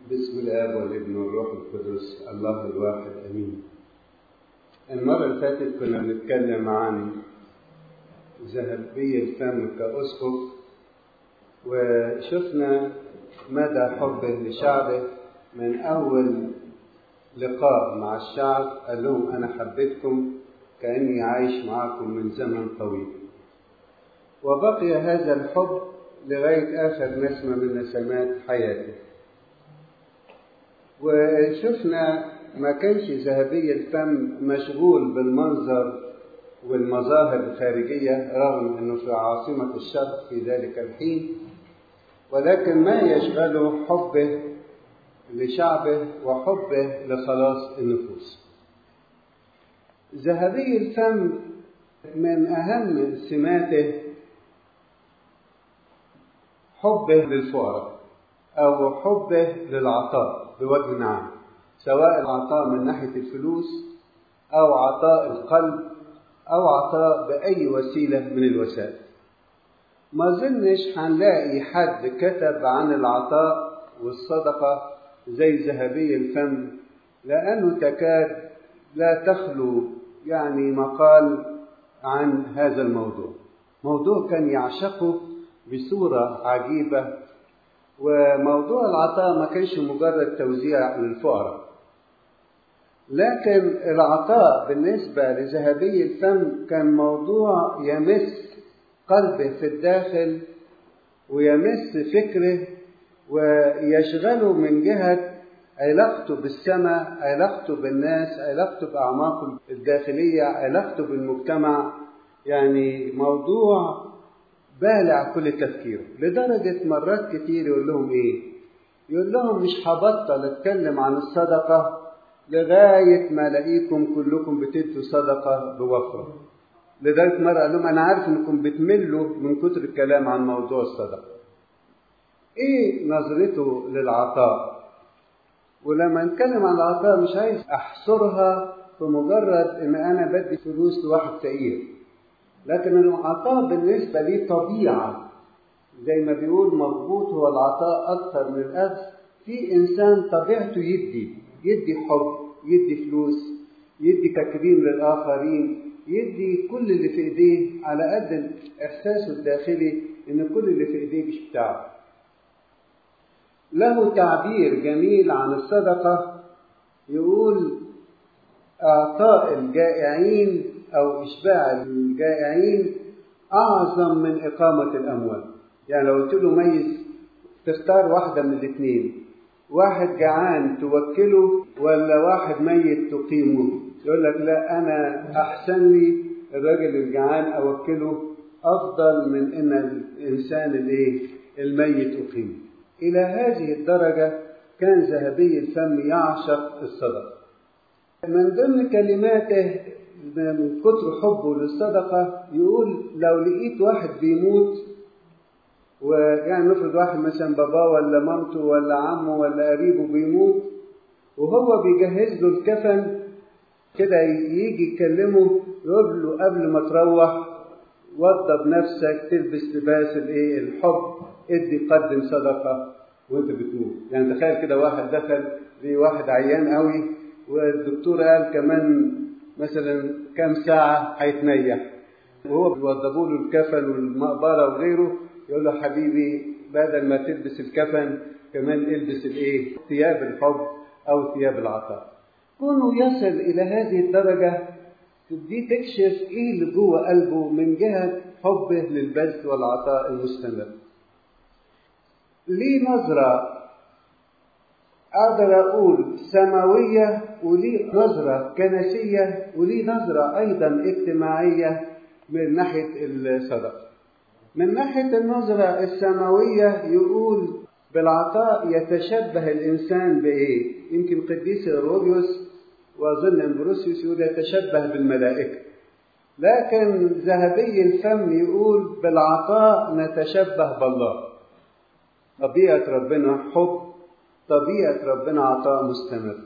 بسم الاب والابن والروح القدس الله الواحد امين المره اللي فاتت كنا بنتكلم عن ذهبي الفم كاسقف وشفنا مدى حبه لشعبه من اول لقاء مع الشعب قال لهم انا حبيتكم كاني عايش معكم من زمن طويل وبقي هذا الحب لغايه اخر نسمه من نسمات حياته وشفنا ما كانش ذهبي الفم مشغول بالمنظر والمظاهر الخارجية رغم أنه في عاصمة الشرق في ذلك الحين ولكن ما يشغله حبه لشعبه وحبه لخلاص النفوس ذهبي الفم من أهم سماته حبه للفقراء أو حبه للعطاء بوجه عام سواء العطاء من ناحية الفلوس أو عطاء القلب أو عطاء بأي وسيلة من الوسائل ما ظنش هنلاقي حد كتب عن العطاء والصدقة زي ذهبي الفم لأنه تكاد لا تخلو يعني مقال عن هذا الموضوع موضوع كان يعشقه بصورة عجيبة وموضوع العطاء ما كانش مجرد توزيع للفقراء لكن العطاء بالنسبة لذهبي الفم كان موضوع يمس قلبه في الداخل ويمس فكره ويشغله من جهة علاقته بالسماء علاقته بالناس علاقته بأعماقه الداخلية علاقته بالمجتمع يعني موضوع بالع كل تفكيره لدرجة مرات كتير يقول لهم إيه يقول لهم مش هبطل أتكلم عن الصدقة لغاية ما ألاقيكم كلكم بتدوا صدقة بوفرة لدرجة مرة قال لهم أنا عارف إنكم بتملوا من كتر الكلام عن موضوع الصدقة إيه نظرته للعطاء ولما نتكلم عن العطاء مش عايز أحصرها في مجرد إن أنا بدي فلوس لواحد فقير لكن العطاء بالنسبة لي طبيعة زي ما بيقول مضبوط هو العطاء أكثر من الأخذ في إنسان طبيعته يدي يدي حب يدي فلوس يدي تكريم للآخرين يدي كل اللي في إيديه على قد إحساسه الداخلي إن كل اللي في إيديه مش بتاعه له تعبير جميل عن الصدقة يقول إعطاء الجائعين أو إشباع الجائعين أعظم من إقامة الأموال يعني لو قلت له ميز تختار واحدة من الاثنين واحد جعان توكله ولا واحد ميت تقيمه يقول لك لا أنا أحسن لي الراجل الجعان أوكله أفضل من إن الإنسان الإيه الميت أقيمه إلى هذه الدرجة كان ذهبي الفم يعشق الصدقة من ضمن كلماته من كتر حبه للصدقة يقول لو لقيت واحد بيموت ويعني نفرض واحد مثلا باباه ولا مامته ولا عمه ولا قريبه بيموت وهو بيجهز له الكفن كده يجي يكلمه يقول له قبل ما تروح وضب نفسك تلبس لباس الايه الحب ادي قدم صدقه وانت بتموت يعني تخيل كده واحد دخل لواحد عيان قوي والدكتور قال كمان مثلا كام ساعة هيتنيح وهو بيوضبوا له الكفن والمقبرة وغيره يقول له حبيبي بدل ما تلبس الكفن كمان البس الايه؟ ثياب الحب أو ثياب العطاء. كونه يصل إلى هذه الدرجة دي تكشف ايه اللي جوه قلبه من جهة حبه للبذل والعطاء المستمر. ليه نظرة أقدر أقول سماوية وليه نظرة كنسية وليه نظرة أيضا اجتماعية من ناحية الصدقة من ناحية النظرة السماوية يقول بالعطاء يتشبه الإنسان بإيه؟ يمكن قديس إيروبيوس وأظن أمبروسيوس يقول يتشبه بالملائكة لكن ذهبي الفم يقول بالعطاء نتشبه بالله طبيعة ربنا حب طبيعة ربنا عطاء مستمر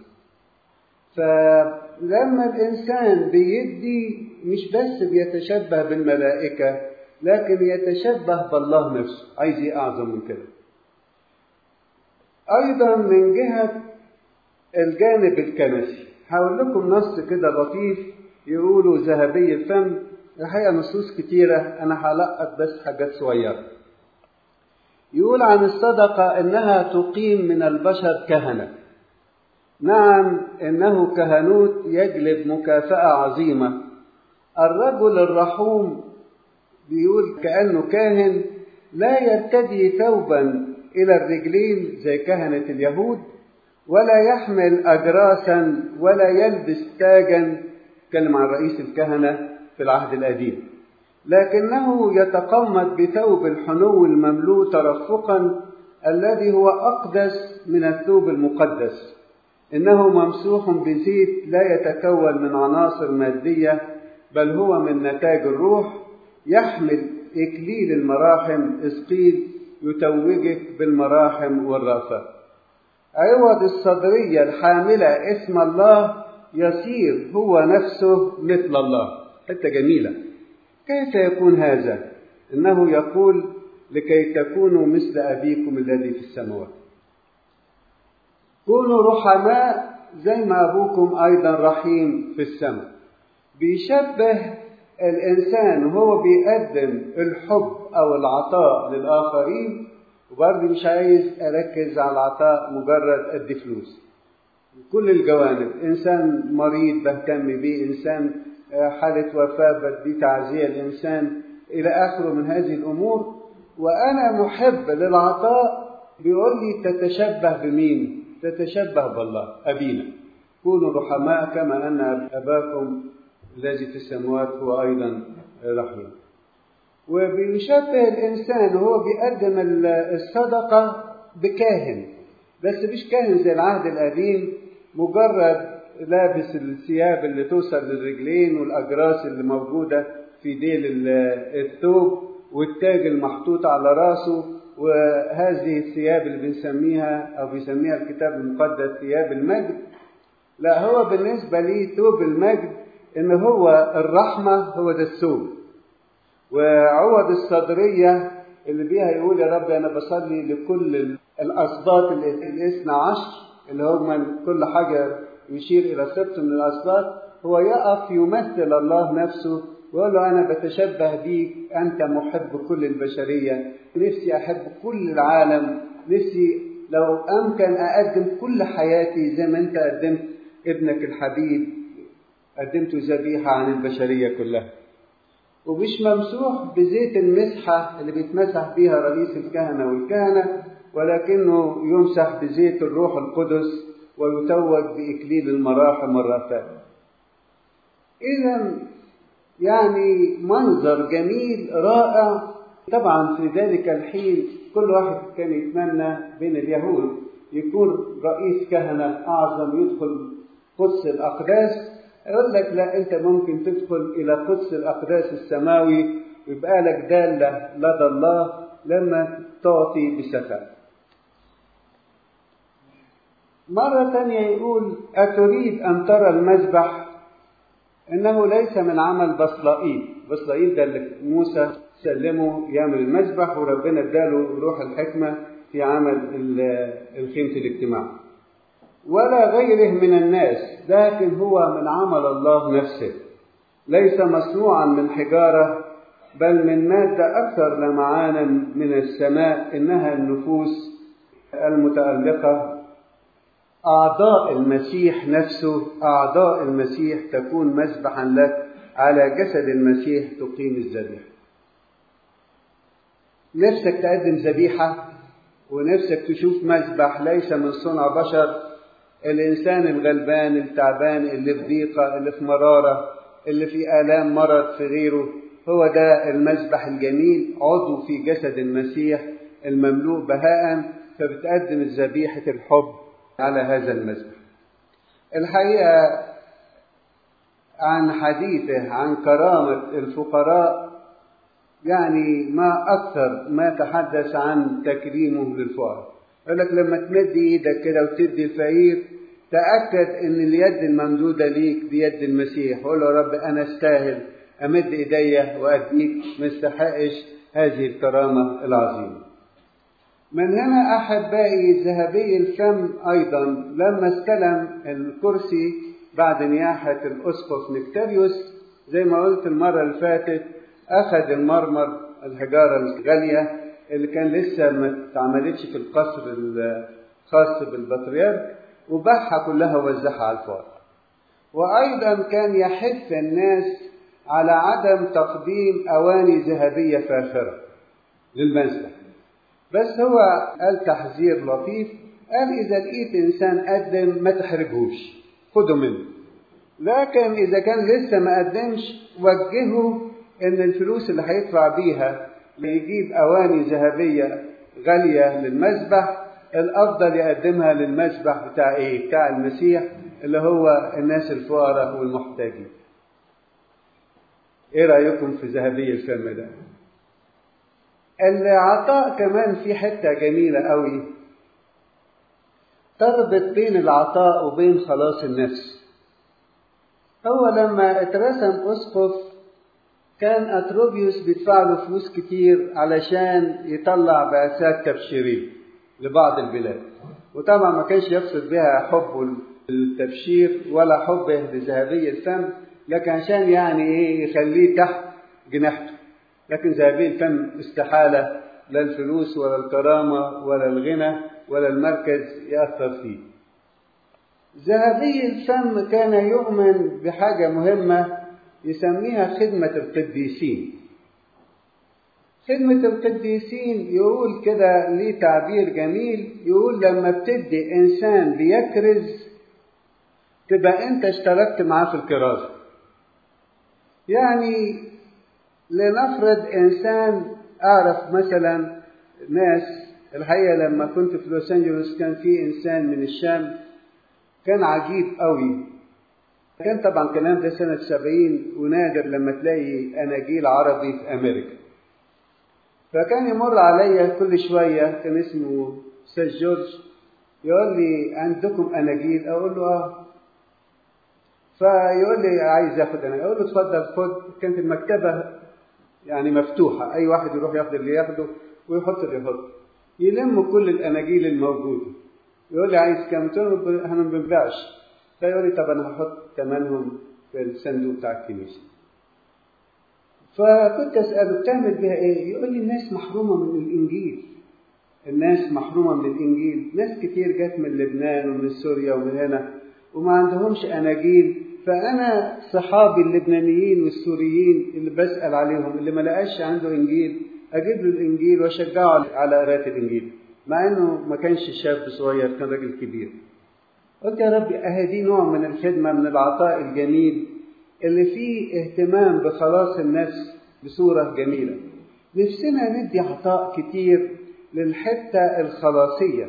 فلما الإنسان بيدي مش بس بيتشبه بالملائكة لكن يتشبه بالله نفسه عايز ايه أعظم من كده أيضا من جهة الجانب الكنسي هقول لكم نص كده لطيف يقولوا ذهبي الفم الحقيقة نصوص كتيرة أنا هلقط بس حاجات صغيرة يقول عن الصدقة إنها تقيم من البشر كهنة نعم إنه كهنوت يجلب مكافأة عظيمة الرجل الرحوم بيقول كأنه كاهن لا يرتدي ثوبا إلى الرجلين زي كهنة اليهود ولا يحمل أجراسا ولا يلبس تاجا تكلم عن رئيس الكهنة في العهد القديم لكنه يتقمد بثوب الحنو المملوء ترفقا الذي هو أقدس من الثوب المقدس إنه ممسوح بزيت لا يتكون من عناصر مادية بل هو من نتاج الروح يحمل إكليل المراحم إسقيل يتوجك بالمراحم والرأفة عوض الصدرية الحاملة اسم الله يصير هو نفسه مثل الله حتة جميلة كيف يكون هذا إنه يقول لكي تكونوا مثل أبيكم الذي في السماوات كونوا رحماء زي ما أبوكم أيضا رحيم في السماء بيشبه الإنسان وهو بيقدم الحب أو العطاء للآخرين وبرضه مش عايز أركز على العطاء مجرد أدي فلوس كل الجوانب إنسان مريض بهتم بيه إنسان حالة وفاة بدي تعزية الإنسان إلى آخره من هذه الأمور وأنا محب للعطاء بيقول لي تتشبه بمين؟ تتشبه بالله أبينا كونوا رحماء كما أن أباكم الذي في السماوات هو أيضا رحيم وبيشبه الإنسان وهو بيقدم الصدقة بكاهن بس مش كاهن زي العهد القديم مجرد لابس الثياب اللي توصل للرجلين والأجراس اللي موجودة في ديل الثوب والتاج المحطوط على راسه وهذه الثياب اللي بنسميها أو بيسميها الكتاب المقدس ثياب المجد لا هو بالنسبة لي ثوب المجد إن هو الرحمة هو ده الثوب وعوض الصدرية اللي بيها يقول يا رب أنا بصلي لكل الأسباط الاثنى عشر اللي هم كل حاجة يشير إلى سبت من الأسباط هو يقف يمثل الله نفسه ويقول له أنا بتشبه بيك أنت محب كل البشرية نفسي أحب كل العالم نفسي لو أمكن أقدم كل حياتي زي ما أنت قدمت ابنك الحبيب قدمت ذبيحة عن البشرية كلها ومش ممسوح بزيت المسحة اللي بيتمسح بيها رئيس الكهنة والكهنة ولكنه يمسح بزيت الروح القدس ويتوج بإكليل المراحم والرفاء إذا يعني منظر جميل رائع طبعا في ذلك الحين كل واحد كان يتمنى بين اليهود يكون رئيس كهنة أعظم يدخل قدس الأقداس يقول لك لا أنت ممكن تدخل إلى قدس الأقداس السماوي ويبقى لك دالة لدى الله لما تعطي بسفر مرة تانية يقول أتريد أن ترى المذبح إنه ليس من عمل بصلائيل بصلائيل ده اللي موسى سلمه يعمل المذبح وربنا اداله روح الحكمة في عمل الخيمة الاجتماع ولا غيره من الناس لكن هو من عمل الله نفسه ليس مصنوعا من حجارة بل من مادة أكثر لمعانا من السماء إنها النفوس المتألقة أعضاء المسيح نفسه أعضاء المسيح تكون مذبحا لك على جسد المسيح تقيم الذبيحة نفسك تقدم ذبيحة ونفسك تشوف مذبح ليس من صنع بشر الإنسان الغلبان التعبان اللي في ضيقة اللي في مرارة اللي في آلام مرض في غيره هو ده المذبح الجميل عضو في جسد المسيح المملوء بهاء فبتقدم ذبيحة الحب على هذا المذبح الحقيقة عن حديثه عن كرامة الفقراء يعني ما أكثر ما تحدث عن تكريمه للفقراء يقول لك لما تمد ايدك كده وتدي الفقير تأكد ان اليد الممدودة ليك بيد المسيح قول يا رب انا استاهل امد ايديا واديك ما استحقش هذه الكرامة العظيمة من هنا أحبائي ذهبي الفم أيضا لما استلم الكرسي بعد نياحة الأسقف نكتاريوس زي ما قلت المرة اللي فاتت أخذ المرمر الحجارة الغالية اللي كان لسه ما اتعملتش في القصر الخاص بالبطريرك وباعها كلها ووزعها على الفقراء. وأيضا كان يحث الناس على عدم تقديم أواني ذهبية فاخرة للمسبح. بس هو قال تحذير لطيف قال إذا لقيت إنسان قدم ما تحرجهوش خده منه. لكن إذا كان لسه ما قدمش وجهه إن الفلوس اللي هيدفع بيها ليجيب أواني ذهبية غالية للمسبح الأفضل يقدمها للمسبح بتاع إيه؟ بتاع المسيح اللي هو الناس الفقراء والمحتاجين. إيه رأيكم في ذهبي الفم ده؟ العطاء كمان في حتة جميلة قوي تربط بين العطاء وبين خلاص النفس. هو لما اترسم أسقف كان أتروبيوس بيدفع له فلوس كتير علشان يطلع بعثات تبشيرية لبعض البلاد وطبعا ما كانش يقصد بها حبه للتبشير ولا حبه لذهبي الفم لكن عشان يعني ايه يخليه تحت جناحته لكن ذهبي الفم استحالة لا الفلوس ولا الكرامة ولا الغنى ولا المركز يأثر فيه ذهبي الفم كان يؤمن بحاجة مهمة يسميها خدمة القديسين خدمة القديسين يقول كده ليه تعبير جميل يقول لما بتدي إنسان بيكرز تبقى أنت اشتركت معاه في الكرازة يعني لنفرض إنسان أعرف مثلا ناس الحقيقة لما كنت في لوس أنجلوس كان في إنسان من الشام كان عجيب قوي كان طبعا الكلام ده سنة سبعين ونادر لما تلاقي أناجيل عربي في أمريكا فكان يمر عليا كل شوية كان اسمه سيد جورج يقول لي عندكم أناجيل أقول له آه فيقول لي عايز ياخد أنا أقول له اتفضل خد كانت المكتبة يعني مفتوحة أي واحد يروح ياخد اللي ياخده ويحط اللي يحطه يلم كل الأناجيل الموجودة يقول لي عايز كام؟ قلت له احنا ما بنبيعش فيقول لي طب انا هحط ثمنهم في الصندوق بتاع الكنيسه. فكنت اساله بتعمل بيها ايه؟ يقول لي الناس محرومه من الانجيل. الناس محرومه من الانجيل، ناس كتير جت من لبنان ومن سوريا ومن هنا وما عندهمش اناجيل فانا صحابي اللبنانيين والسوريين اللي بسال عليهم اللي ما لقاش عنده انجيل اجيب له الانجيل واشجعه على قراءه الانجيل مع انه ما كانش شاب صغير كان راجل كبير. قلت يا ربي اهي دي نوع من الخدمة من العطاء الجميل اللي فيه اهتمام بخلاص النفس بصورة جميلة نفسنا ندي عطاء كتير للحتة الخلاصية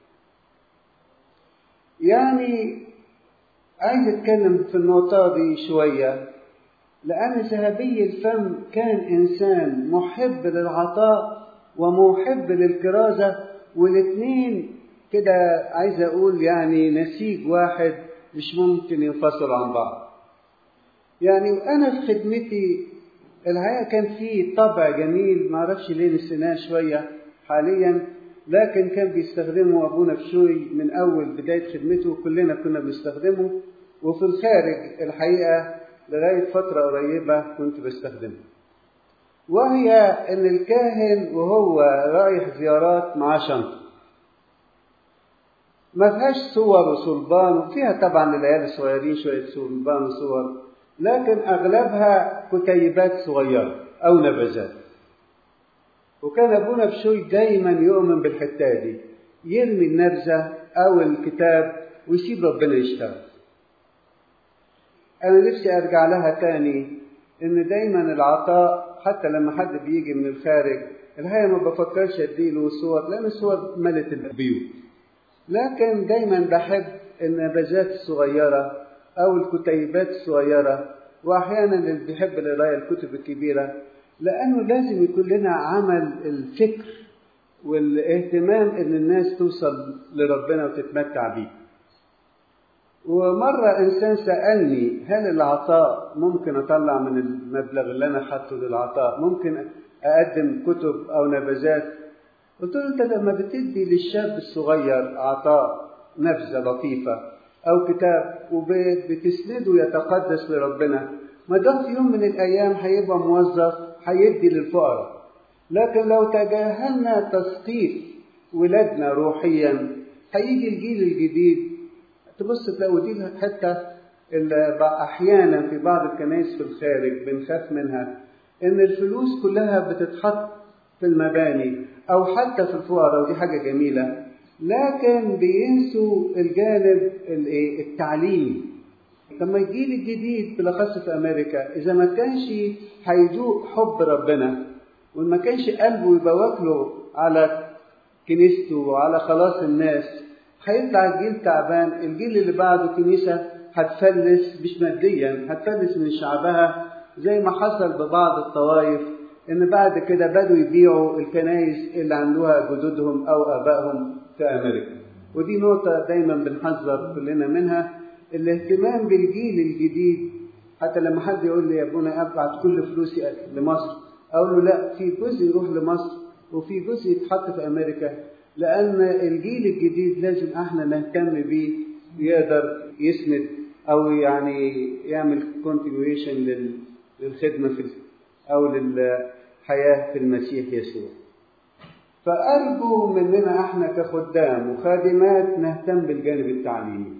يعني عايز اتكلم في النقطة دي شوية لأن ذهبي الفم كان إنسان محب للعطاء ومحب للكرازة والاثنين كده عايز اقول يعني نسيج واحد مش ممكن ينفصل عن بعض يعني وانا في خدمتي الحقيقه كان في طبع جميل ما اعرفش ليه نسيناه شويه حاليا لكن كان بيستخدمه ابونا بشوي من اول بدايه خدمته كلنا كنا بنستخدمه وفي الخارج الحقيقه لغايه فتره قريبه كنت بستخدمه وهي ان الكاهن وهو رايح زيارات مع شنطه ما فيهاش صور وصلبان وفيها طبعا للعيال الصغيرين شوية صلبان وصور لكن أغلبها كتيبات صغيرة أو نبذات وكان أبونا بشوي دايما يؤمن بالحتة دي يرمي النبذة أو الكتاب ويسيب ربنا يشتغل أنا نفسي أرجع لها تاني إن دايما العطاء حتى لما حد بيجي من الخارج الحقيقة ما بفكرش أديله صور لأن الصور ملت البيوت لكن دايما بحب النبذات الصغيرة أو الكتيبات الصغيرة وأحيانا اللي بيحب القراية الكتب الكبيرة لأنه لازم يكون لنا عمل الفكر والاهتمام إن الناس توصل لربنا وتتمتع بيه. ومرة إنسان سألني هل العطاء ممكن أطلع من المبلغ اللي أنا حاطه للعطاء ممكن أقدم كتب أو نبذات قلت له أنت لما بتدي للشاب الصغير عطاء نبذة لطيفة أو كتاب وبتسنده يتقدس لربنا ما ده في يوم من الأيام هيبقى موظف هيدي للفقراء لكن لو تجاهلنا تثقيف ولادنا روحيا هيجي الجيل الجديد تبص تلاقوا دي حتى اللي احيانا في بعض الكنائس في الخارج بنخاف منها ان الفلوس كلها بتتحط في المباني او حتى في الفقراء ودي حاجه جميله لكن بينسوا الجانب التعليمي لما الجيل الجديد بالاخص في امريكا اذا ما كانش هيذوق حب ربنا وما كانش قلبه يبقى واكله على كنيسته وعلى خلاص الناس هيطلع الجيل تعبان الجيل اللي بعده كنيسة هتفلس مش ماديا هتفلس من شعبها زي ما حصل ببعض الطوائف ان بعد كده بدوا يبيعوا الكنايس اللي عملوها جدودهم او ابائهم في امريكا ودي نقطة دايما بنحذر كلنا منها الاهتمام بالجيل الجديد حتى لما حد يقول لي يا ابونا ابعت كل فلوسي لمصر اقول له لا في جزء يروح لمصر وفي جزء يتحط في امريكا لان الجيل الجديد لازم احنا نهتم بيه يقدر يسند او يعني يعمل كونتينيويشن للخدمه في او للحياه في المسيح يسوع فارجو مننا احنا كخدام وخادمات نهتم بالجانب التعليمي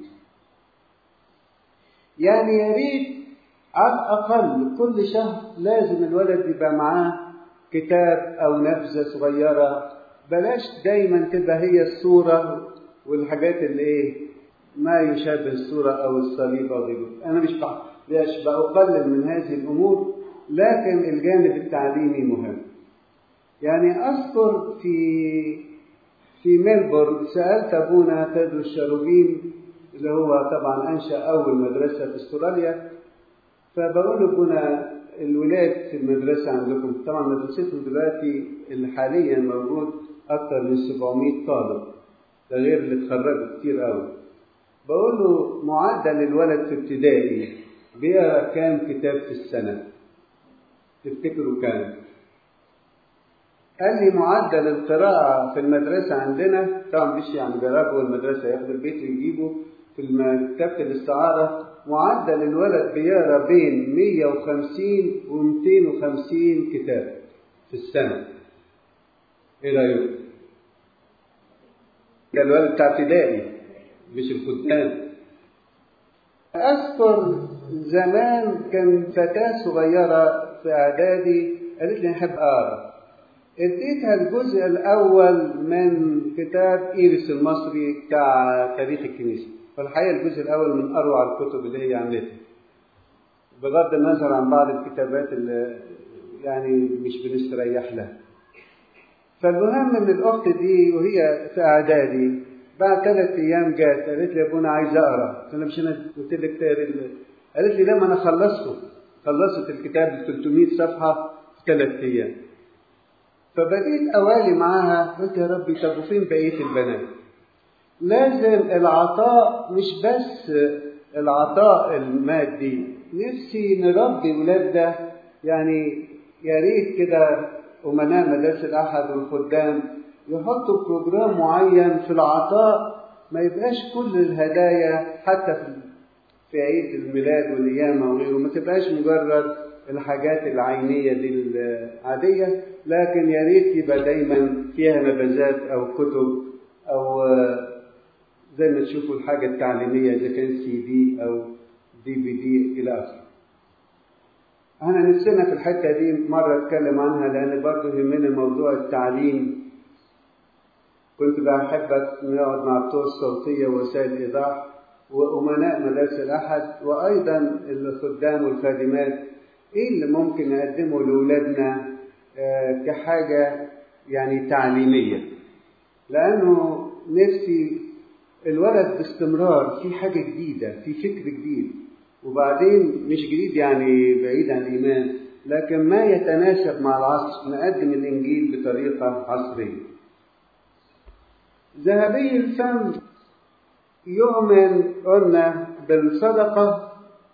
يعني يا ريت على الاقل كل شهر لازم الولد يبقى معاه كتاب او نبذه صغيره بلاش دايما تبقى هي الصوره والحاجات اللي ايه ما يشابه الصوره او الصليب او غيره انا مش مش بقلل من هذه الامور لكن الجانب التعليمي مهم يعني اذكر في في ميلبورن سالت ابونا تدرس الشاروبين اللي هو طبعا انشا اول مدرسه في استراليا فبقول له ابونا الولاد في المدرسة عندكم طبعا مدرستهم دلوقتي اللي حاليا موجود أكثر من 700 طالب ده غير اللي اتخرجوا كتير قوي بقول له معدل الولد في ابتدائي بيقرا كام كتاب في السنة؟ تفتكروا كام؟ قال لي معدل القراءة في المدرسة عندنا طبعا مش يعني بيراجعوا المدرسة ياخدوا البيت ويجيبوا في مكتبة الاستعارة معدل الولد بيقرا بين 150 و 250 كتاب في السنة. إيه رأيك؟ ده الولد بتاع ابتدائي مش الخدام. أذكر زمان كان فتاة صغيرة في إعدادي قالت لي أحب أقرأ. اديتها الجزء الأول من كتاب إيرس المصري بتاع تاريخ الكنيسة. فالحقيقة الجزء الأول من أروع الكتب اللي هي عملتها بغض النظر عن بعض الكتابات اللي يعني مش بنستريح لها فالمهم ان الاخت دي وهي في اعدادي بعد ثلاث ايام جات قالت لي يا ابونا عايز اقرا قلت لها مش انا قلت لك تقري قالت لي لا ما انا خلصته خلصت الكتاب ب 300 صفحه في ثلاث ايام فبقيت اوالي معاها قلت يا ربي طب وفين بقيه البنات؟ لازم العطاء مش بس العطاء المادي نفسي نربي ولادنا يعني يا ريت كده أمناء مدارس الأحد والخدام يحطوا بروجرام معين في العطاء ما يبقاش كل الهدايا حتى في في عيد الميلاد والقيامة وغيره ما تبقاش مجرد الحاجات العينية دي العادية لكن يا ريت يبقى دايما فيها نبذات أو كتب أو زي ما تشوفوا الحاجة التعليمية إذا كان سي دي أو دي في دي إلى آخره. أنا نفسنا في الحتة دي مرة أتكلم عنها لأن برضه يهمني موضوع التعليم. كنت بحب نقعد مع بتوع الصوتية ووسائل الإيضاح وأمناء مدارس الأحد وأيضا الخدام والخادمات إيه اللي ممكن نقدمه لأولادنا كحاجة يعني تعليمية. لأنه نفسي الولد باستمرار في حاجة جديدة في فكر جديد وبعدين مش جديد يعني بعيد عن الإيمان لكن ما يتناسب مع العصر نقدم الإنجيل بطريقة عصرية ذهبي الفم يؤمن قلنا بالصدقة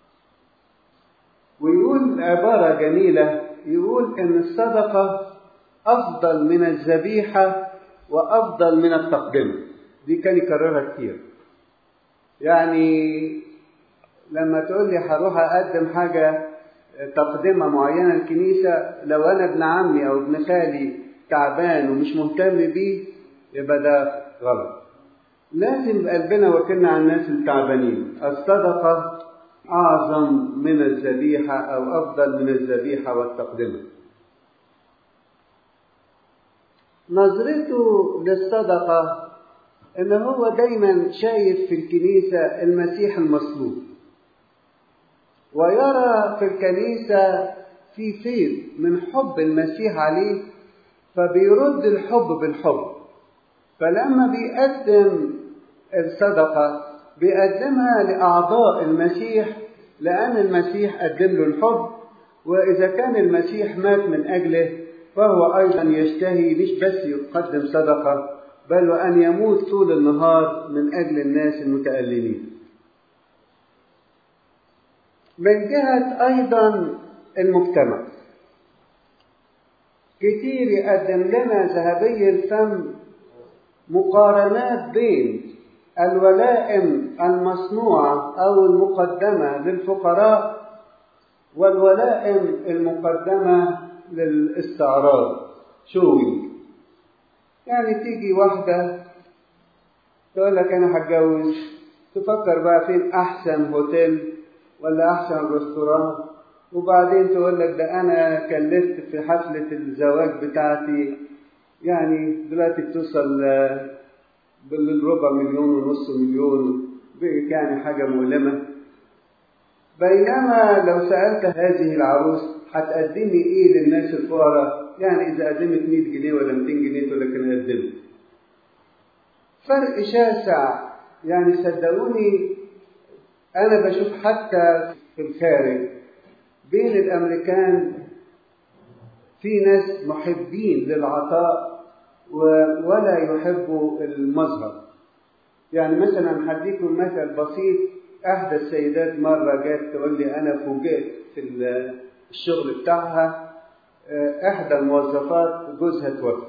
ويقول عبارة جميلة يقول إن الصدقة أفضل من الذبيحة وأفضل من التقدمة دي كان يكررها كتير يعني لما تقول لي هروح أقدم حاجة تقدمة معينة الكنيسة لو أنا ابن عمي أو ابن خالي تعبان ومش مهتم بيه يبقى ده غلط لازم قلبنا وكلنا على الناس التعبانين الصدقة أعظم من الذبيحة أو أفضل من الذبيحة والتقدمة نظرته للصدقة إن هو دايما شايف في الكنيسة المسيح المصلوب ويرى في الكنيسة في فيض من حب المسيح عليه فبيرد الحب بالحب فلما بيقدم الصدقة بيقدمها لأعضاء المسيح لأن المسيح قدم له الحب وإذا كان المسيح مات من أجله فهو أيضا يشتهي مش بس يقدم صدقة بل وأن يموت طول النهار من أجل الناس المتألمين من جهة أيضا المجتمع كتير يقدم لنا ذهبي الفم مقارنات بين الولائم المصنوعة أو المقدمة للفقراء والولائم المقدمة للاستعراض شوي يعني تيجي واحدة تقول لك أنا هتجوز تفكر بقى فين أحسن هوتيل ولا أحسن ريستوران وبعدين تقول لك ده أنا كلفت في حفلة الزواج بتاعتي يعني دلوقتي بتوصل بالربع مليون ونص مليون يعني حاجة مؤلمة بينما لو سألت هذه العروس هتقدمي ايه للناس الفقراء يعني اذا قدمت 100 جنيه ولا 200 جنيه تقول لك انا قدمت فرق شاسع يعني صدقوني انا بشوف حتى في الخارج بين الامريكان في ناس محبين للعطاء ولا يحبوا المظهر يعني مثلا هديكم مثل بسيط احدى السيدات مره جت تقول لي انا فوجئت في الشغل بتاعها احدى الموظفات جوزها توفى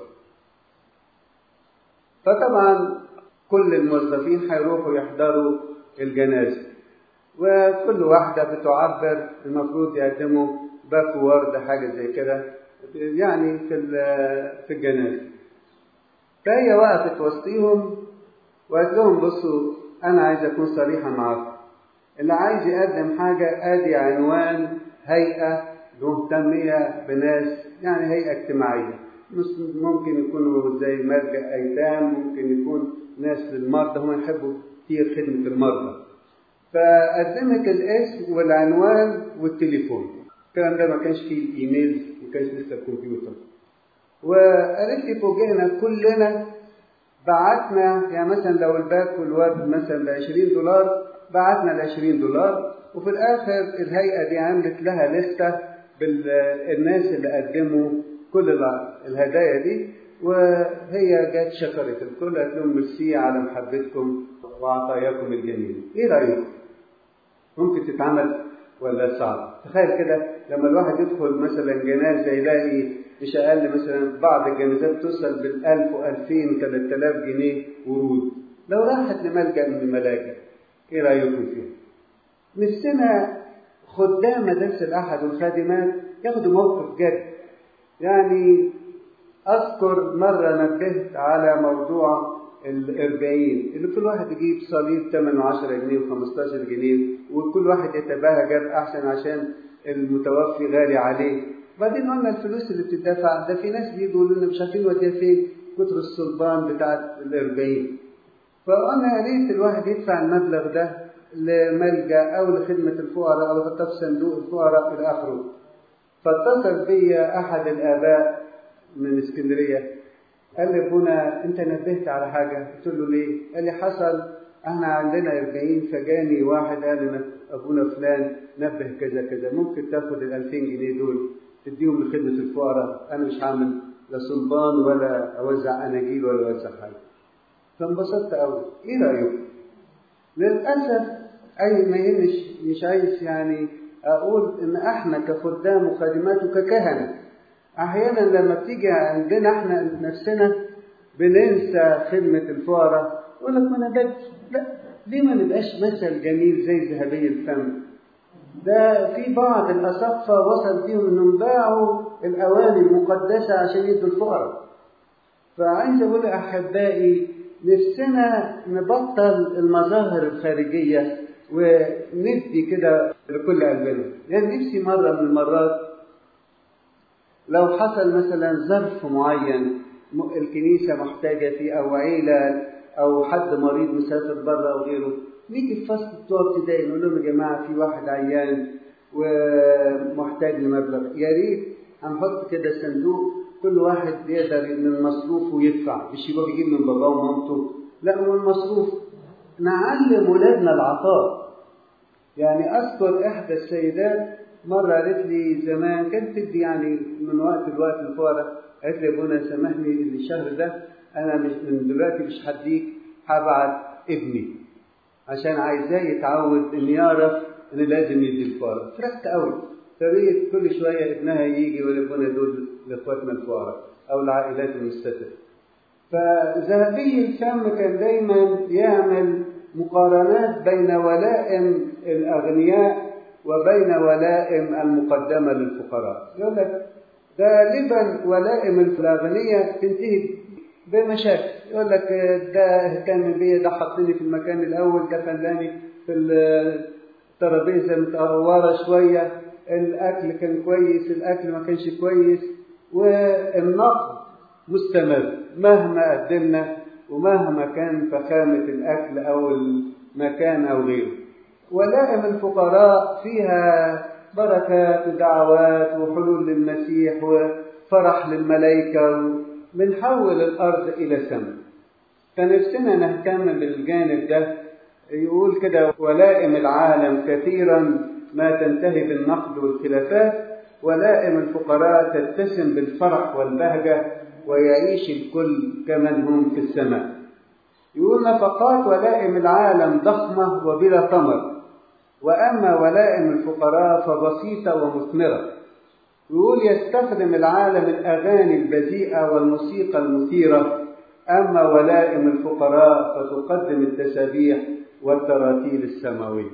فطبعا كل الموظفين هيروحوا يحضروا الجنازه وكل واحده بتعبر المفروض يقدموا باك ورد حاجه زي كده يعني في في الجنازه فهي وقفت وسطيهم وقالت لهم بصوا انا عايز اكون صريحه معاكم اللي عايز يقدم حاجه ادي عنوان هيئه مهتميه بناس يعني هيئه اجتماعيه ممكن يكونوا زي ملجا ايتام ممكن يكون ناس للمرضى هم يحبوا كتير خدمه المرضى فقدمت الاسم والعنوان والتليفون الكلام ده ما كانش فيه ايميل ما كانش لسه الكمبيوتر وقالت لي فوجئنا كلنا بعتنا يعني مثلا لو الباك والورد مثلا ب 20 دولار بعتنا ال 20 دولار وفي الاخر الهيئه دي عملت لها لسته بالناس اللي قدموا كل الهدايا دي وهي جت شكرت الكل قالت لهم ميرسي على محبتكم وعطاياكم الجميله ايه رايكم ممكن تتعمل ولا صعب تخيل كده لما الواحد يدخل مثلا جنازه يلاقي مش اقل مثلا بعض الجنازات توصل بالألف وألفين وثلاث آلاف جنيه ورود لو راحت لملجأ من الملاجئ ايه رأيكم فيها؟ نفسنا خدام مدارس الأحد والخادمات ياخدوا موقف جد يعني أذكر مرة نبهت على موضوع الأربعين اللي كل واحد يجيب صليب ثمنه 10 جنيه و15 جنيه وكل واحد يتباهى جاب أحسن عشان المتوفي غالي عليه بعدين قلنا الفلوس اللي بتدفع ده في ناس بيجوا يقولوا لنا مش عارفين نوديها فين كتر الصلبان بتاعت الأربعين فقلنا يا ريت الواحد يدفع المبلغ ده لملجأ أو لخدمة الفقراء أو حتى في صندوق الفقراء إلى آخره فاتصل بيا أحد الآباء من اسكندرية قال لي ابونا أنت نبهت على حاجة قلت له ليه؟ قال لي حصل احنا عندنا 40 فجاني واحد قال لنا ابونا فلان نبه كذا كذا ممكن تاخد ال 2000 جنيه دول تديهم لخدمة الفقراء أنا مش هعمل لا صلبان ولا أوزع أناجيل ولا أوزع حاجة فانبسطت أوي إيه رأيكم؟ للأسف أي ما مش مش عايز يعني أقول إن إحنا كخدام وخادمات وككهنة أحيانا لما بتيجي عندنا إحنا نفسنا بننسى خدمة الفقراء يقول لك ما أنا بدي لا ليه ما نبقاش مثل جميل زي ذهبي الفم ده في بعض الأساقفة وصل فيهم إنهم باعوا الأواني المقدسة عشان يدوا الفقراء فعايز أقول أحبائي نفسنا نبطل المظاهر الخارجية وندي كده لكل قلبنا يعني نفسي مرة من المرات لو حصل مثلا ظرف معين الكنيسة محتاجة فيه أو عيلة أو حد مريض مسافر بره أو غيره نيجي في فصل بتوع ابتدائي نقول لهم يا جماعة في واحد عيان ومحتاج لمبلغ يا ريت هنحط كده صندوق كل واحد يقدر من مصروفه يدفع مش يروح يجيب من باباه ومامته لا من المصروف نعلم ولادنا العطاء يعني اذكر احدى السيدات مره قالت لي زمان كانت تدي يعني من وقت لوقت الفقراء قالت لي يا ابونا سامحني الشهر ده انا مش من دلوقتي مش هديك هبعت ابني عشان عايزاه يتعود ان يعرف ان لازم يدي الفقراء فرحت قوي فبقيت كل شويه ابنها يجي يقول ابونا دول لاخواتنا الفقراء او العائلات المستتره فذهبي الفم كان دايما يعمل مقارنات بين ولائم الاغنياء وبين ولائم المقدمه للفقراء يقول لك غالبا ولائم الاغنياء تنتهي بمشاكل يقول لك ده اهتم بيا ده حطني في المكان الاول ده خلاني في الترابيزه متقوره شويه الاكل كان كويس الاكل ما كانش كويس والنقد مستمر مهما قدمنا ومهما كان فخامه الاكل او المكان او غيره ولائم الفقراء فيها بركات ودعوات وحلول للمسيح وفرح للملائكه بنحول الارض الى سماء فنفسنا نهتم بالجانب ده يقول كده ولائم العالم كثيرا ما تنتهي بالنقد والخلافات ولائم الفقراء تتسم بالفرح والبهجة ويعيش الكل كمن هم في السماء يقول نفقات ولائم العالم ضخمة وبلا ثمر وأما ولائم الفقراء فبسيطة ومثمرة يقول يستخدم العالم الأغاني البذيئة والموسيقى المثيرة أما ولائم الفقراء فتقدم التسابيح والتراتيل السماوية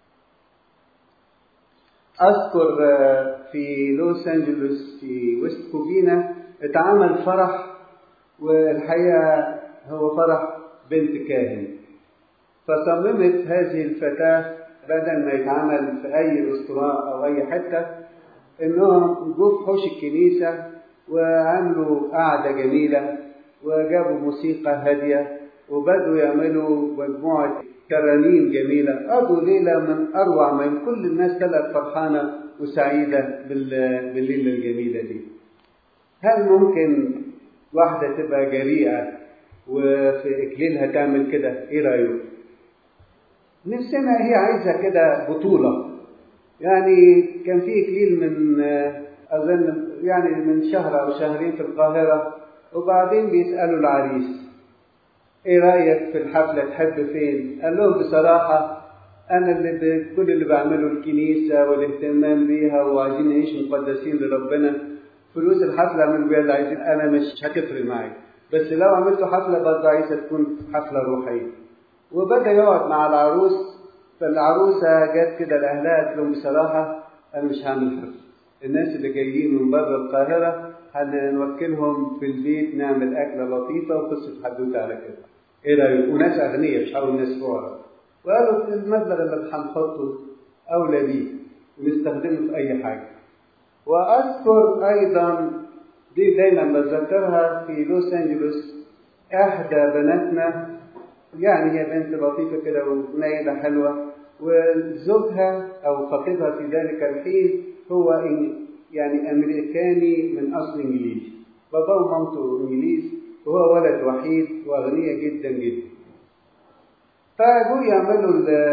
أذكر في لوس أنجلوس في ويست كوفينا اتعمل فرح والحقيقة هو فرح بنت كاهن فصممت هذه الفتاة بدل ما يتعمل في أي رستوران أو أي حتة إنهم جو في حوش الكنيسة وعملوا قعدة جميلة وجابوا موسيقى هادية وبدأوا يعملوا مجموعة ترانيم جميلة قضوا ليلة من أروع ما يمكن كل الناس طلعت فرحانة وسعيدة بالليلة الجميلة دي هل ممكن واحدة تبقى جريئة وفي إكليلها تعمل كده إيه رأيك؟ نفسنا هي عايزة كده بطولة يعني كان في إكليل من أظن يعني من شهر أو شهرين في القاهرة وبعدين بيسألوا العريس ايه رايك في الحفله تحب فين قال لهم بصراحه انا اللي كل اللي بعمله الكنيسه والاهتمام بيها وعايزين نعيش مقدسين لربنا فلوس الحفله اعملوا بيها اللي عايزين انا مش هتفرق معايا بس لو عملتوا حفله برضه عايزه تكون حفله روحيه وبدا يقعد مع العروس فالعروسه جت كده لاهلها قالت لهم بصراحه انا مش هعمل حفله الناس اللي جايين من بره القاهره هنوكلهم في البيت نعمل اكله لطيفه وقصه حدوته على كده ايه رايك وناس اغنياء مش حاول ناس فقراء وقالوا المبلغ اللي هنحطه اولى بيه ونستخدمه في اي حاجه واذكر ايضا دي دايما بتذكرها في لوس انجلوس احدى بناتنا يعني هي بنت لطيفه كده ونايله حلوه وزوجها او خطيبها في ذلك الحين هو يعني امريكاني من اصل انجليزي باباه ومامته انجليز وهو ولد وحيد واغنياء جدا جدا فجوا يعملوا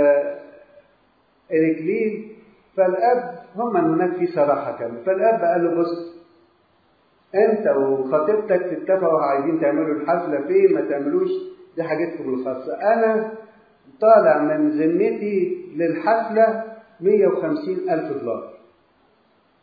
الاكليل فالاب هم هناك في صراحه كان فالاب قال له بص انت وخطيبتك تتفقوا عايزين تعملوا الحفله فين ما تعملوش دي حاجتكم الخاصه انا طالع من ذمتي للحفله 150 ألف دولار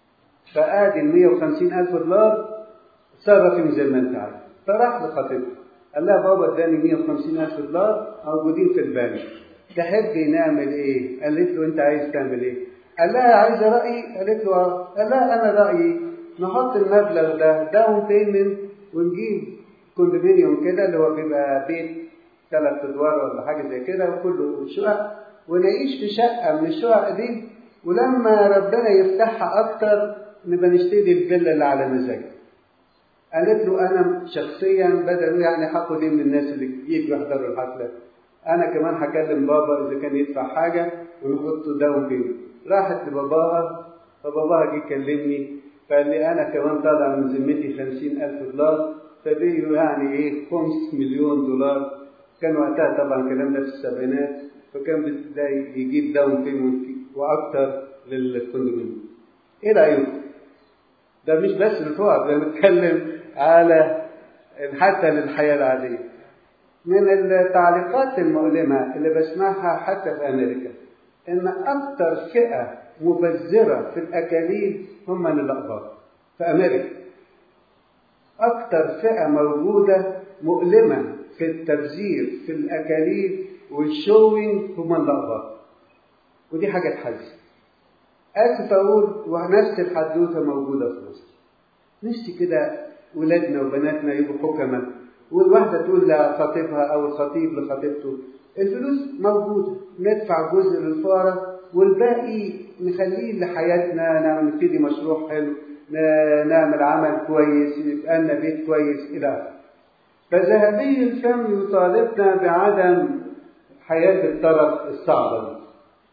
فآدي ال 150 ألف دولار صرف زي ما أنت عايز فراح لخطيبته قال لها بابا اداني 150 ألف دولار موجودين في البنك تحبي نعمل ايه؟ قالت له انت عايز تعمل ايه؟ قال لها عايزه رايي؟ قالت له اه قال لها انا رايي نحط المبلغ ده داون بيمنت ونجيب كوندومينيوم كده اللي هو بيبقى بيت ثلاث ادوار ولا حاجه زي كده وكله شقق ونعيش في شقه من الشقق دي ولما ربنا يفتحها اكتر نبقى نشتري الفيلا اللي على مزاجنا. قالت له انا شخصيا بدل يعني هاخد ايه من الناس اللي يجوا يحضروا الحفله انا كمان هكلم بابا اذا كان يدفع حاجه ونحطه داون بيمنت راحت لباباها فباباها جه كلمني فقال لي انا كمان طالع من ذمتي خمسين الف دولار فبقيوا يعني ايه خمس مليون دولار كان وقتها طبعا الكلام ده في السبعينات فكان بتلاقي يجيب داون بيمنت واكتر للكوندومينيوم ايه رايكم؟ ده مش بس الفقراء ده بنتكلم على حتى للحياه العاديه من التعليقات المؤلمة اللي بسمعها حتى في أمريكا إن أكثر فئة مبذرة في الأكاليل هم من الأقباط في أمريكا أكثر فئة موجودة مؤلمة في التبذير في الأكاليل والشوينج هم الأقباط ودي حاجة تحزن آسف أقول ونفس الحدوتة موجودة في مصر نفسي كده ولادنا وبناتنا يبقوا حكماء والواحدة تقول لخطيبها أو الخطيب لخطيبته الفلوس موجودة ندفع جزء للفقراء والباقي نخليه لحياتنا نعمل نبتدي مشروع حلو نعمل عمل كويس يبقى لنا بيت كويس إلى آخره فذهبي الفم يطالبنا بعدم حياة الطرف الصعبة دي.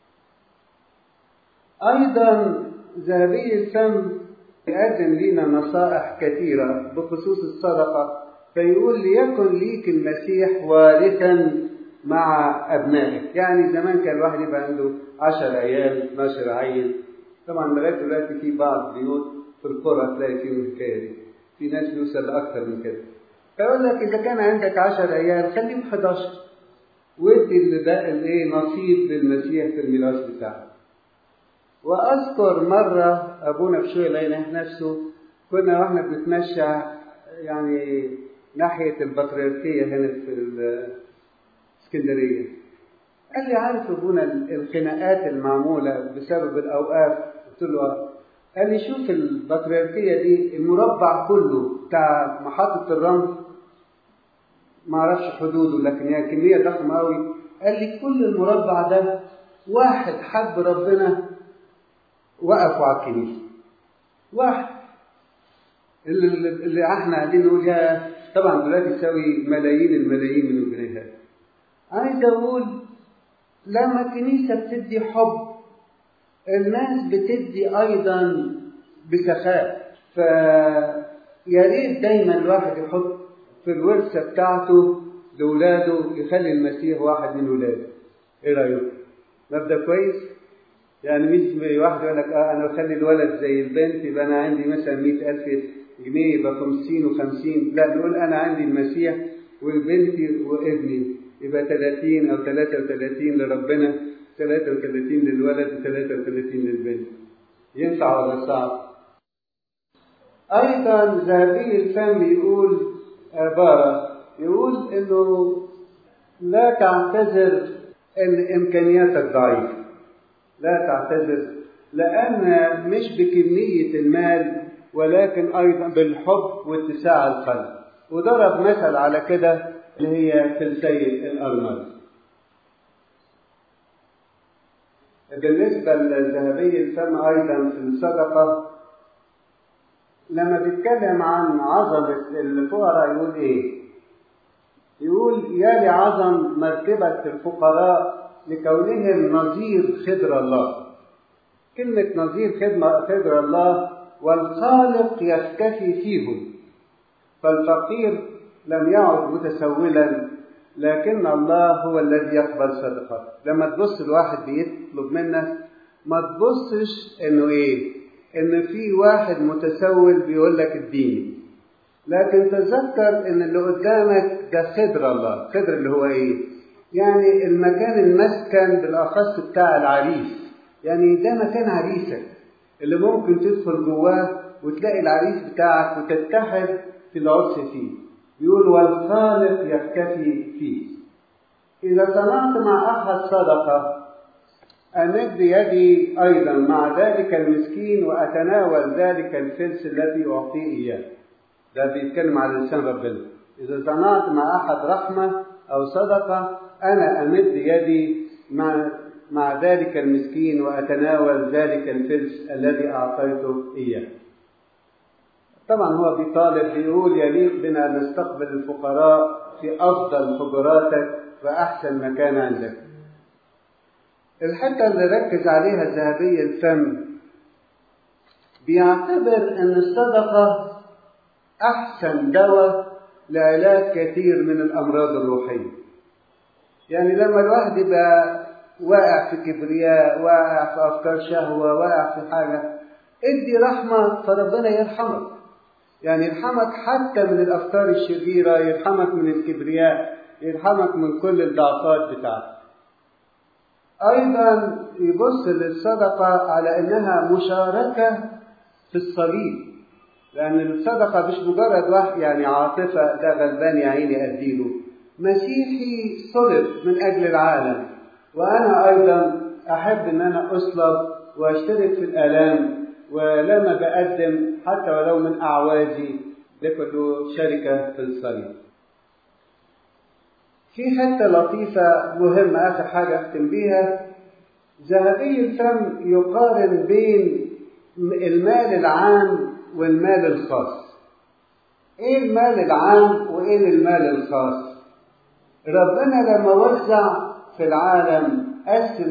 أيضا ذهبي الفم يقدم لنا نصائح كثيرة بخصوص الصدقة فيقول ليكن ليك المسيح وارثا مع أبنائك يعني زمان كان الواحد يبقى عنده 10 عيال 12 عيل طبعا لغاية دلوقتي في بعض بيوت في القرى تلاقي فيهم الحكاية دي في ناس بيوصل لأكثر من كده فيقول لك إذا كان عندك 10 عيال خليهم 11 وادي اللي ده الايه نصيب للمسيح في الميراث بتاعه واذكر مره ابونا بشوي الله ينح نفسه كنا واحنا بنتمشى يعني ناحيه البطريركيه هنا في الاسكندريه قال لي عارف ابونا الخناقات المعموله بسبب الاوقاف قلت له قال لي شوف البطريركيه دي المربع كله بتاع محطه الرمل ما اعرفش حدوده لكن هي كميه ضخمه قوي قال لي كل المربع ده واحد حب ربنا وقفوا على الكنيسه واحد اللي, اللي احنا قاعدين نقول يا طبعا دلوقتي تساوي ملايين الملايين من الجنيهات عايز اقول لما الكنيسه بتدي حب الناس بتدي ايضا بسخاء فيا ريت دايما الواحد يحط في الورثه بتاعته لاولاده يخلي المسيح واحد من ولاده ايه رايكم مبدا كويس يعني مش واحد يقول لك اه انا بخلي الولد زي البنت يبقى انا عندي مثلا 100000 جنيه يبقى 50 و50 لا نقول انا عندي المسيح وبنتي وابني يبقى 30 او 33 لربنا 33 للولد و33 للبنت ينفع ولا صعب؟ ايضا ذهبي الفم يقول عباره يقول انه لا تعتذر ان امكانياتك ضعيفه لا تعتذر لأن مش بكمية المال ولكن أيضا بالحب واتساع القلب وضرب مثل على كده اللي هي تلسي الأرمل بالنسبة للذهبي الفم أيضا في الصدقة لما بيتكلم عن عظمة الفقراء يقول إيه؟ يقول يا لعظم مركبة الفقراء لكونهم نظير خضر الله كلمة نظير خدمة خضر الله والخالق يختفي فيهم فالفقير لم يعد متسولا لكن الله هو الذي يقبل صدقته لما تبص الواحد بيطلب منك ما تبصش انه ايه ان في واحد متسول بيقول لك اديني لكن تذكر ان اللي قدامك ده خضر الله خضر اللي هو ايه يعني المكان المسكن بالاخص بتاع العريس يعني ده مكان عريسك اللي ممكن تدخل جواه وتلاقي العريس بتاعك وتتحد في العرس فيه بيقول والخالق يكتفي فيه إذا صنعت مع أحد صدقة أمد يدي أيضا مع ذلك المسكين وأتناول ذلك الفلس الذي أعطيه إياه ده بيتكلم على لسان ربنا إذا صنعت مع أحد رحمة أو صدقة أنا أمد يدي مع مع ذلك المسكين وأتناول ذلك الفلس الذي أعطيته إياه طبعا هو بيطالب بيقول يليق بنا أن نستقبل الفقراء في أفضل حجراتك وأحسن مكان عندك الحتة اللي ركز عليها الذهبي الفم بيعتبر أن الصدقة أحسن دواء لعلاج كثير من الأمراض الروحية يعني لما الواحد يبقى واقع في كبرياء واقع في أفكار شهوة واقع في حاجة ادي رحمة فربنا يرحمك يعني يرحمك حتى من الأفكار الشريرة يرحمك من الكبرياء يرحمك من كل الضعفات بتاعتك أيضا يبص للصدقة على أنها مشاركة في الصليب لأن الصدقة مش مجرد واحد يعني عاطفة ده غلبان يا عيني أديله مسيحي صلب من أجل العالم وأنا أيضا أحب أن أنا أصلب وأشترك في الآلام ولما بقدم حتى ولو من أعوازي ده كله شركة في الصليب في حتة لطيفة مهمة آخر حاجة أختم بيها ذهبي الفم يقارن بين المال العام والمال الخاص ايه المال العام وايه المال الخاص ربنا لما وزع في العالم قسم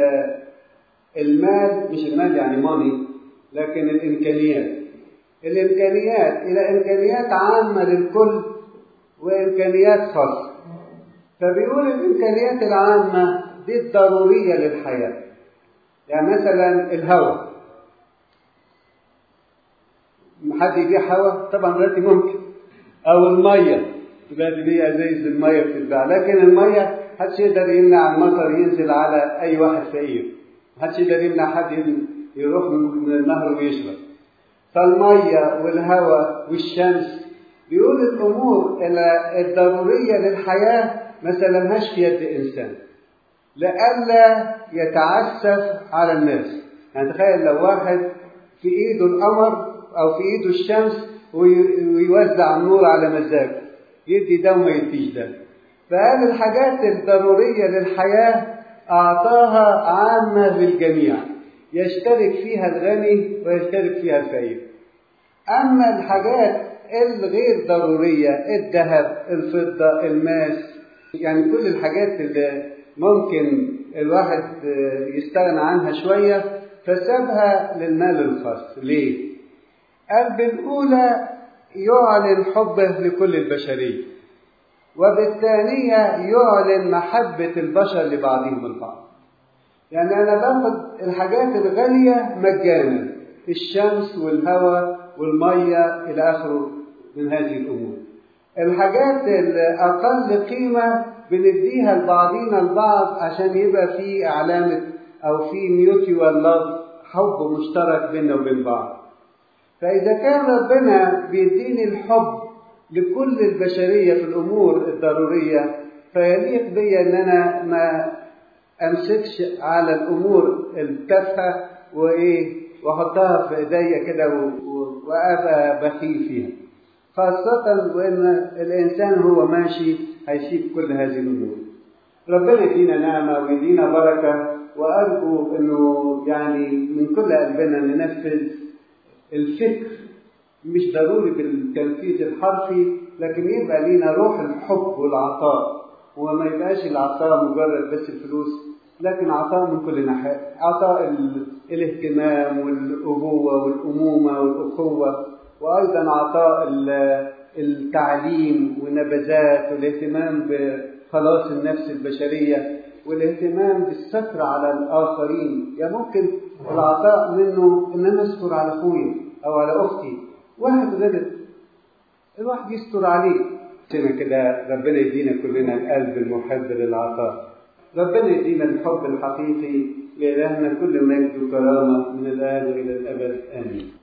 المال مش المال يعني ماني لكن الامكانيات الامكانيات الى امكانيات عامه للكل وامكانيات خاصه فبيقول الامكانيات العامه دي الضروريه للحياه يعني مثلا الهواء حد يبيع هواء طبعا دلوقتي ممكن او الميه دلوقتي دي ازايز الميه بتتباع لكن الميه محدش يقدر يمنع المطر ينزل على اي واحد فقير محدش يقدر يمنع حد يروح من النهر ويشرب فالميه والهواء والشمس بيقول الامور الضروريه للحياه ما سلمهاش في يد انسان لئلا يتعسف على الناس يعني تخيل لو واحد في ايده القمر او في ايده الشمس ويوزع النور على مزاجه يدي ده وما يديش ده فقال الحاجات الضروريه للحياه اعطاها عامه للجميع يشترك فيها الغني ويشترك فيها الفقير اما الحاجات الغير ضروريه الذهب الفضه الماس يعني كل الحاجات اللي ممكن الواحد يستغنى عنها شويه فسابها للمال الخاص ليه قال بالأولى يعلن حبه لكل البشرية وبالثانية يعلن محبة البشر لبعضهم البعض يعني أنا باخد الحاجات الغالية مجانا الشمس والهواء والمية إلى آخره من هذه الأمور الحاجات الأقل قيمة بنديها لبعضينا البعض عشان يبقى في علامة أو في ميوتيوال لاف حب مشترك بيننا وبين بعض فإذا كان ربنا بيديني الحب لكل البشرية في الأمور الضرورية فيليق بي إن أنا ما أمسكش على الأمور التافهة وإيه وأحطها في إيديا كده وأبقى بخيل فيها خاصة وإن الإنسان هو ماشي هيسيب كل هذه الأمور ربنا يدينا نعمة ويدينا بركة وأرجو إنه يعني من كل قلبنا ننفذ الفكر مش ضروري بالتنفيذ الحرفي لكن يبقى لينا روح الحب والعطاء وما يبقاش العطاء مجرد بس الفلوس لكن عطاء من كل ناحية عطاء الاهتمام والأبوة والأمومة والأخوة وأيضا عطاء التعليم والنبذات والاهتمام بخلاص النفس البشرية والاهتمام بالستر على الآخرين يعني ممكن العطاء منه إن أنا أستر على أخويا أو على أختي واحد غلط الواحد يستر عليه عشان كده ربنا يدينا كلنا القلب المحب للعطاء ربنا يدينا الحب الحقيقي لإلهنا كل مجد وكرامة من الآن وإلى الأبد آمين